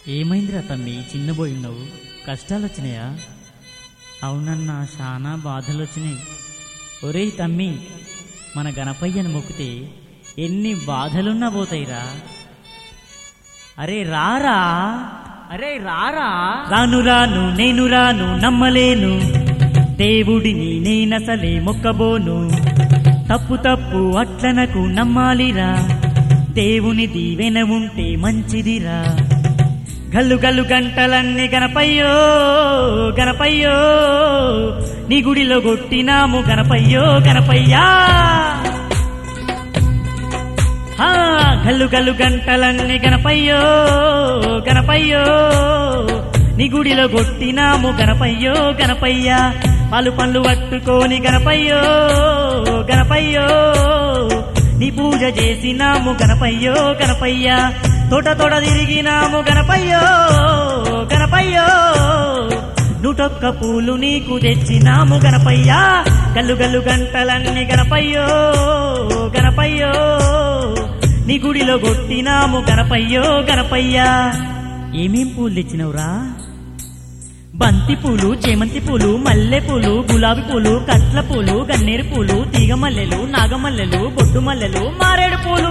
ఏమైందిరా తమ్మి చిన్నబోయినావు కష్టాలు వచ్చినాయా అవునన్నా చాలా బాధలు వచ్చినాయి ఒరేయ్ తమ్మి మన గణపయ్యను మొక్కితే ఎన్ని బాధలున్నా పోతాయిరా అరే రారా అరే రారా రాను రాను నేను రాను నమ్మలేను దేవుడిని నేనసలే మొక్కబోను తప్పు తప్పు అట్లనకు నమ్మాలిరా దేవుని దీవెన ఉంటే మంచిదిరా గల్లు గల్లు గంటలన్నీ గణపయ్యో గణపయ్యో నీ గుడిలో కొట్టినాము గణపయ్యో గణపయ్యా ఆ, గల్లు గల్లు గంటలన్నీ గణపయ్యో గణపయ్యో నీ గుడిలో కొట్టినాము గణపయ్యో గణపయ్యా పాలు పళ్ళు పట్టుకొని గణపయ్యో గణపయ్యో నీ పూజ చేసినాము గణపయ్యో గణపయ్యా తోట తోట తిరిగినాము గణపయ్యో గణపయ్యో నూటొక్క పూలు నీకు తెచ్చినాము గణపయ్యా గల్లు గల్లు గంటలన్నీ గణపయ్యో గణపయ్యో నీ గుడిలో కొట్టినాము గణపయ్యో గణపయ్యా ఏమేం పూలు తెచ్చినవురా బంతి పూలు చేమంతి పూలు మల్లె పూలు గులాబీ పూలు కట్ల పూలు గన్నేరు పూలు తీగ మల్లెలు నాగమల్లెలు బొడ్డు మల్లెలు మారేడు పూలు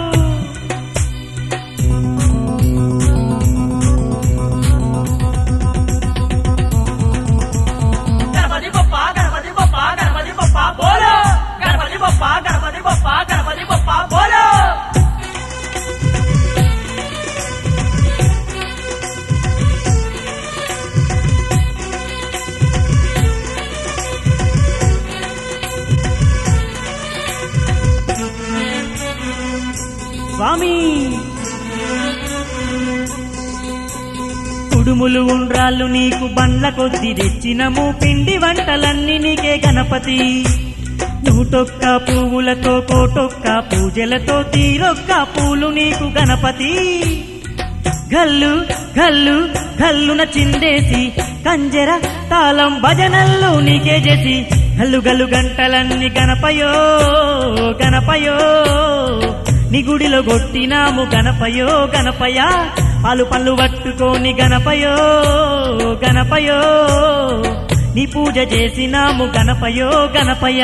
గణపతి బొప్ప గణపతి బొప్ప గణపతి బొప్ప బోలో గణపతి బొప్ప గణపతి బొప్ప గణపతి బొప్ప బోలో స్వామి కుడుములు ఉండ్రాళ్ళు నీకు బండ్ల కొద్ది తెచ్చినము పిండి వంటలన్నీ నీకే గణపతి నూటొక్క పువ్వులతో కోటొక్క పూజలతో తీరొక్క పూలు నీకు గణపతి గల్లు గల్లు గల్లున చిందేసి కంజర తాళం భజనల్లు నీకే చేసి గల్లు గల్లు గంటలన్నీ గణపయో గణపయో నీ గుడిలో కొట్టినాము గణపయో గణపయ పాలు పళ్ళు పట్టుకొని గణపయో గణపయో నీ పూజ చేసినాము గణపయో గణపయ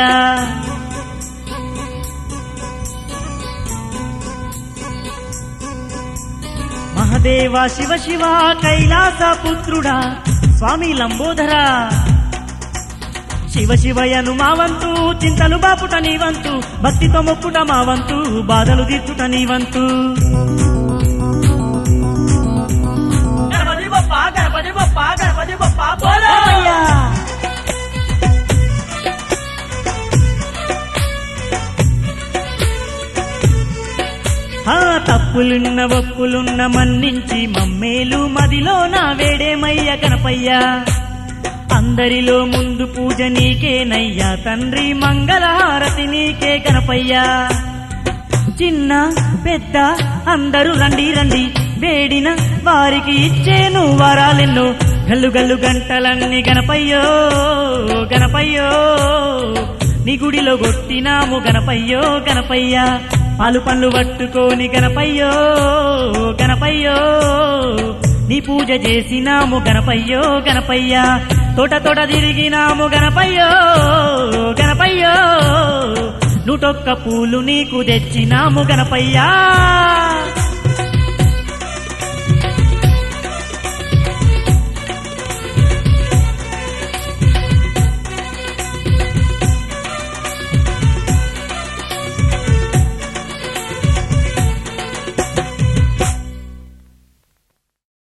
మహదేవ శివ శివ కైలాస పుత్రుడా స్వామి లంబోదరా శివ శివయను మా వంతు చింతలు బాపుట నీ వంతు భక్తితో మొక్కుట మా వంతు బాధలు తీర్చుట నీ వంతు గణపతి బొప్ప గణపతి బొప్ప గణపతి బొప్ప బోలో అయ్యా! ఆ తప్పులున్న ఒప్పులున్న మన్నించి మమ్మేలు మదిలో నా వేడేమయ్య గణపయ్యా అందరిలో ముందు పూజ నీకేనయ్యా తండ్రి మంగళహారతి నీకే గణపయ్యా చిన్న పెద్ద అందరూ రండి రండి వేడిన వారికి ఇచ్చేను వరాలెన్నో గల్లు గల్లు గంటలన్నీ గణపయ్యో గణపయ్యో నీ గుడిలో కొట్టినాము గణపయ్యో గణపయ్యా పాలు పండ్లు పట్టుకొని గణపయ్యో గణపయ్యో నీ పూజ చేసినాము గణపయ్యో గణపయ్యా తోట తోట తిరిగినాము గణపయ్యో గణపయ్యో నూటొక్క పూలు నీకు తెచ్చినాము గణపయ్యా